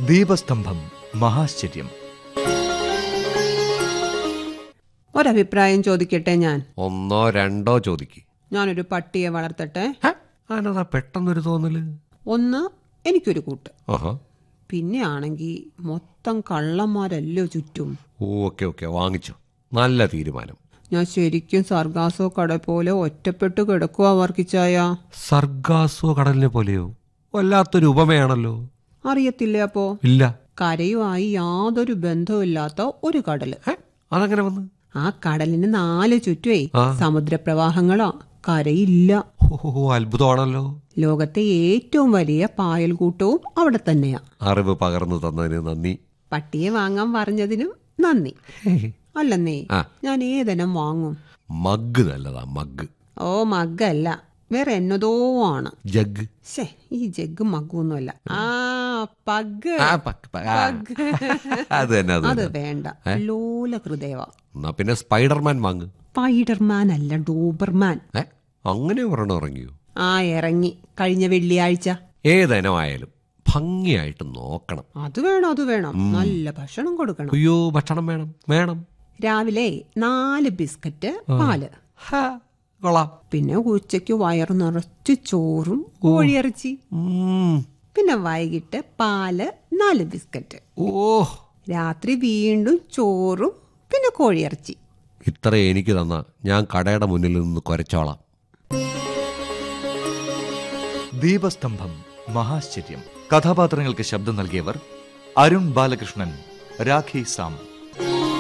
ദീപസ്തംഭം മഹാശ്ചര്യം ഒരഭിപ്രായം ചോദിക്കട്ടെ ഞാൻ ഒന്നോ രണ്ടോ ചോദിക്ക് ഞാനൊരു പട്ടിയെ വളർത്തട്ടെ ഹ, അതിനതാ പെട്ടെന്നൊരു തോന്നല് ഒന്ന് എനിക്കൊരു കൂട്ട് ആഹാ പിന്നെ ആണെങ്കിൽ മൊത്തം കള്ളന്മാരല്ലോ ചുറ്റും ഓക്കെ ഓക്കെ വാങ്ങിച്ചോ നല്ല തീരുമാനം ഞാൻ ശരിക്കും സർഗാസോ കട പോലെ ഒറ്റപ്പെട്ട് കിടക്കുവാ വർക്കിച്ചായ സർഗാസോ കടലിനെ പോലെയോ വല്ലാത്തൊരു ഉപമയാണല്ലോ അറിയത്തില്ലേ അപ്പോ ഇല്ല കരയുമായി യാതൊരു ബന്ധവുമില്ലാത്ത ഒരു കടല് ഹെ, അതെങ്ങനെ വന്ന് ആ കടലിന് നാല് ചുറ്റുവേ ആ. സമുദ്രപ്രവാഹങ്ങളാ കരയില്ല ഓ അത്ഭുതമാണല്ലോ ലോകത്തെ ഏറ്റവും വലിയ പായൽക്കൂട്ടവും അവിടെ തന്നെയാ അറിവ് പകർന്നു തന്നതിന് നന്ദി പട്ടിയെ വാങ്ങാൻ പറഞ്ഞതിനും നന്ദി അല്ലെന്നേ ആ. ഞാൻ ഏതെനം വാങ്ങും മഗ് നല്ലതാ മഗ് ഓ മഗ്ഗല്ല വേറെ എന്നതോ ആണ് ജഗ് ശേ ഈ ജഗ് മഗ്ഗൊന്നുമല്ല ആ പഗ് ആ, പക്ക്, പ- ആ. അത് തന്നെ അത് അത് തന്നെ വേണ്ട ലോല ഹൃദയവ എന്നാ പിന്നെ സ്പൈഡർമാൻ വാങ്ങ് സ്പൈഡർമാൻ അല്ല ഡോബർമാൻ ഏ അങ്ങനെ ഒരെണ്ണം ഇറങ്ങിയോ ആ ഇറങ്ങി കഴിഞ്ഞ വെള്ളിയാഴ്ച ഏതനമായാലും ഭംഗിയായിട്ട് നോക്കണം അത് വേണം അത് വേണം നല്ല ഭക്ഷണം കൊടുക്കണം അയ്യോ ഭക്ഷണം വേണം വേണം രാവിലെ നാല് ബിസ്ക്കറ്റ് പാല് ഹാ, കൊള്ളാം പിന്നെ ഉച്ചയ്ക്ക് വയറു നിറച്ച് ചോറും കോഴിയിറച്ചി ഉം. പിന്നെ വൈകിട്ട് പാല് നാല് ബിസ്ക്കറ്റ് ഓ രാത്രി വീണ്ടും ചോറും പിന്നെ കോഴിയിറച്ചി ഇത്ര എനിക്ക് തന്ന ഞാൻ കടയുടെ മുന്നിൽ നിന്ന് കുരച്ചോളാം ദീപസ്തംഭം മഹാശ്ചര്യം കഥാപാത്രങ്ങൾക്ക് ശബ്ദം നൽകിയവർ അരുൺ ബാലകൃഷ്ണൻ രാഖി സാം